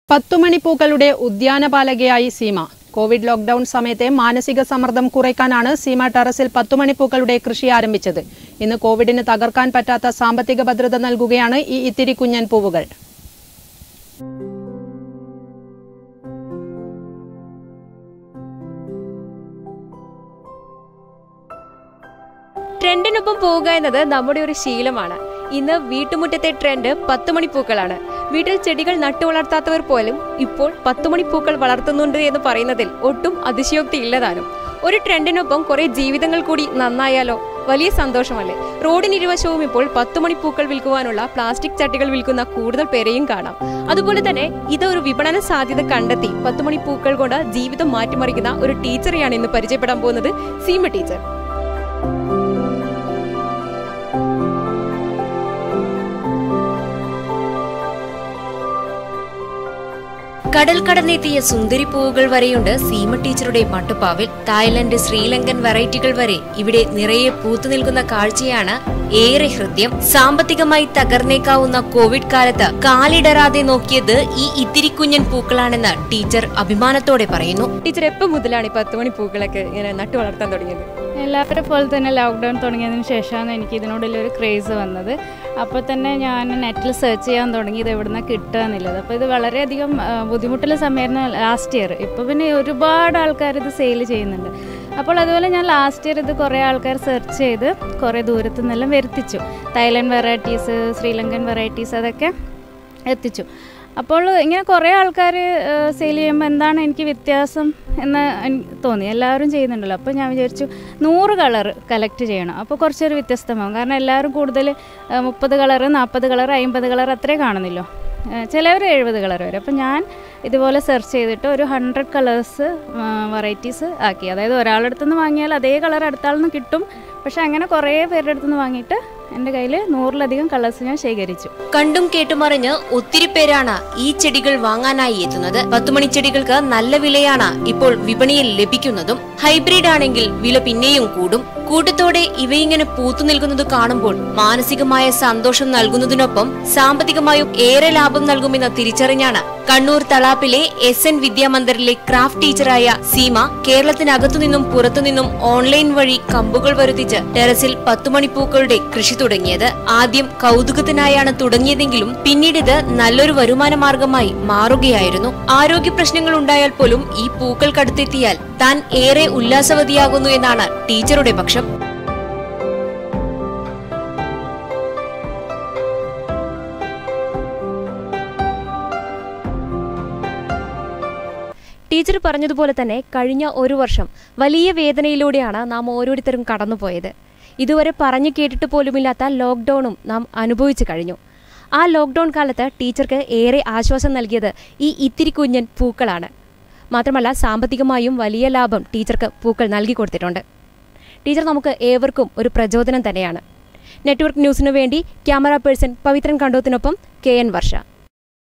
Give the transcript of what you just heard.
പത്തുമണിപ്പൂക്കളുടെ ഉദ്യാനപാലകയായി Seema covid lockdown സമയത്തെ മാനസിക സമ്മർദ്ദം കുറയ്ക്കാനാണ് സീമ ടെറസിൽ പത്തുമണിപ്പൂക്കളുടെ കൃഷി ആരംഭിച്ചത് ഇന്ന് കോവിഡിന് തകർക്കാൻ പറ്റാത്ത സാമ്പത്തിക ഭദ്രത നൽകുകയാണ് ഈ ഇത്തിരി കുഞ്ഞൻ പൂവുകൾ ട്രെൻഡിനൊപ്പം പോവുക എന്നത് നമ്മുടെ ഒരു ശീലമാണ് ഇന്ന് വീട്ടുമുറ്റത്തെ ട്രെൻഡ് പത്തുമണി പൂക്കളാണ് വീട്ടിൽ ചെടികൾ നട്ടു വളർത്താത്തവർ പോലും ഇപ്പോൾ പത്തുമണി പൂക്കൾ വളർത്തുന്നുണ്ട് എന്ന് പറയുന്നതിൽ ഒട്ടും അതിശയോക്തി ഇല്ലതാനും ഒരു ട്രെൻഡിനൊപ്പം കുറെ ജീവിതങ്ങൾ കൂടി നന്നായാലോ വലിയ സന്തോഷമല്ലേ റോഡിനിരുവശവും ഇപ്പോൾ പത്തുമണി പൂക്കൾ വിൽക്കുവാനുള്ള പ്ലാസ്റ്റിക് ചട്ടികൾ വിൽക്കുന്ന കൂടുതൽ പേരെയും കാണാം അതുപോലെ തന്നെ ഇത് ഒരു വിപണന സാധ്യത കണ്ടെത്തി പത്തുമണി പൂക്കൾ കൊണ്ട് ജീവിതം മാറ്റിമറിക്കുന്ന ഒരു ടീച്ചറെയാണ് ഇന്ന് പരിചയപ്പെടാൻ പോകുന്നത് സീമ ടീച്ചർ കടൽ കടന്നെത്തിയ സുന്ദരി പൂവുകൾ വരെയുണ്ട് സീമ ടീച്ചറുടെ മട്ടുപ്പാവിൽ തായ്ലൻഡ് ശ്രീലങ്കൻ വെറൈറ്റികൾ വരെ ഇവിടെ നിറയെ പൂത്തു നിൽക്കുന്ന കാഴ്ചയാണ് ഏറെ ഹൃദ്യം സാമ്പത്തികമായി തകർന്നേക്കാവുന്ന കോവിഡ് കാലത്ത് കാലിടറാതെ നോക്കിയത് ഈ ഇത്തിരി കുഞ്ഞൻ പൂക്കളാണെന്ന് ടീച്ചർ അഭിമാനത്തോടെ പറയുന്നു ടീച്ചർ എപ്പോ മുതലാണ് ഈ പത്തുമണി പൂക്കളൊക്കെ ഇങ്ങനെ നട്ടു വളർത്താൻ തുടങ്ങിയത് എല്ലാവരെ പോലെ തന്നെ ലോക്ക്ഡൗൺ തുടങ്ങിയതിന് ശേഷമാണ് എനിക്ക് ഇതിനോടുള്ളൊരു ക്രേസ് വന്നത് അപ്പോൾ തന്നെ ഞാൻ നെറ്റിൽ സെർച്ച് ചെയ്യാൻ തുടങ്ങി ഇത് എവിടുന്ന കിട്ടുക എന്നുള്ളത് അപ്പോൾ ഇത് വളരെയധികം ആ, ബുദ്ധിമുട്ടുള്ള സമയമായിരുന്നു ലാസ്റ്റ് ഇയർ ഇപ്പോൾ പിന്നെ ഒരുപാട് ആൾക്കാർ ഇത് സെയിൽ ചെയ്യുന്നുണ്ട് അപ്പോൾ അതുപോലെ ഞാൻ ലാസ്റ്റ് ഇയർ ഇത് കുറേ ആൾക്കാർ സെർച്ച് ചെയ്ത് കുറേ ദൂരത്തു നിന്നെല്ലാം വരുത്തിച്ചു തായ്ലൻഡ് വെറൈറ്റീസ് ശ്രീലങ്കൻ വെറൈറ്റീസ് അതൊക്കെ എത്തിച്ചു അപ്പോൾ ഇങ്ങനെ കുറേ ആൾക്കാർ സെയിൽ ചെയ്യുമ്പോൾ എന്താണ് എനിക്ക് വ്യത്യാസം എന്ന് എനിക്ക് തോന്നി എല്ലാവരും ചെയ്യുന്നുണ്ടല്ലോ അപ്പോൾ ഞാൻ വിചാരിച്ചു നൂറ് കളർ കളക്ട് ചെയ്യണം അപ്പോൾ കുറച്ചൊരു വ്യത്യസ്തമാകും കാരണം എല്ലാവരും കൂടുതൽ മുപ്പത് കളർ നാൽപ്പത് കളർ അമ്പത് കളർ അത്രേ കാണുന്നില്ലോ ചിലവർ എഴുപത് കളർ വരെ അപ്പോൾ ഞാൻ ഇതുപോലെ സെർച്ച് ചെയ്തിട്ട് ഒരു ഹൺഡ്രഡ് കളേഴ്സ് വെറൈറ്റീസ് ആക്കി അതായത് ഒരാളുടെ അടുത്തുനിന്ന് വാങ്ങിയാൽ അതേ കളർ അടുത്ത ആളിൽ നിന്ന് കിട്ടും പക്ഷെ അങ്ങനെ കുറേ പേരുടെ അടുത്തുനിന്ന് വാങ്ങിയിട്ട് എൻ്റെ കയ്യിൽ നൂറിലധികം കളേഴ്സ് ഞാൻ ശേഖരിച്ചു കണ്ടും കേട്ടുമറിഞ്ഞ് ഒത്തിരി പേരാണ് ഈ ചെടികൾ വാങ്ങാനായി എത്തുന്നത് പത്തുമണി ചെടികൾക്ക് നല്ല വിലയാണ് ഇപ്പോൾ വിപണിയിൽ ലഭിക്കുന്നതും ഹൈബ്രിഡ് ആണെങ്കിൽ വില പിന്നെയും കൂടും കൂട്ടത്തോടെ ഇവയിങ്ങനെ പൂത്തു നിൽക്കുന്നത് കാണുമ്പോൾ മാനസികമായ സന്തോഷം നൽകുന്നതിനൊപ്പം സാമ്പത്തികമായും ഏറെ ലാഭം നൽകുമെന്ന് തിരിച്ചറിഞ്ഞാണ് കണ്ണൂർ തളാപ്പിലെ എസ് എൻ വിദ്യാമന്ദിറിലെ ക്രാഫ്റ്റ് ടീച്ചറായ സീമ കേരളത്തിനകത്തുനിന്നും പുറത്തുനിന്നും ഓൺലൈൻ വഴി കമ്പുകൾ വരുത്തിച്ച് ടെറസിൽ പത്തുമണിപ്പൂക്കളുടെ കൃഷി തുടങ്ങിയത് ആദ്യം കൗതുകത്തിനായാണ് തുടങ്ങിയതെങ്കിലും പിന്നീട് ഇത് നല്ലൊരു വരുമാന മാർഗമായി മാറുകയായിരുന്നു ആരോഗ്യ പ്രശ്നങ്ങൾ ഉണ്ടായാൽ പോലും ഈ പൂക്കൾ കടുത്തെത്തിയാൽ താൻ ഏറെ ഉല്ലാസവതിയാകുന്നു എന്നാണ് ടീച്ചറുടെ പക്ഷം ടീച്ചർ പറഞ്ഞതുപോലെ തന്നെ കഴിഞ്ഞ ഒരു വർഷം വലിയ വേദനയിലൂടെയാണ് നാം ഓരോരുത്തരും കടന്നുപോയത് ഇതുവരെ പറഞ്ഞു കേട്ടിട്ട് പോലുമില്ലാത്ത ലോക്ക്ഡൌണും നാം അനുഭവിച്ചു കഴിഞ്ഞു ആ ലോക്ക്ഡൌൺ കാലത്ത് ടീച്ചർക്ക് ഏറെ ആശ്വാസം നൽകിയത് ഈ ഇത്തിരി കുഞ്ഞൻ പൂക്കളാണ് മാത്രമല്ല സാമ്പത്തികമായും വലിയ ലാഭം ടീച്ചർക്ക് പൂക്കൾ നൽകി കൊടുത്തിട്ടുണ്ട് ടീച്ചർ നമുക്ക് ഏവർക്കും ഒരു പ്രചോദനം തന്നെയാണ് നെറ്റ്വർക്ക് ന്യൂസിനു വേണ്ടി ക്യാമറ പേഴ്സൺ പവിത്രൻ കണ്ടോത്തിനൊപ്പം കെ എൻ വർഷ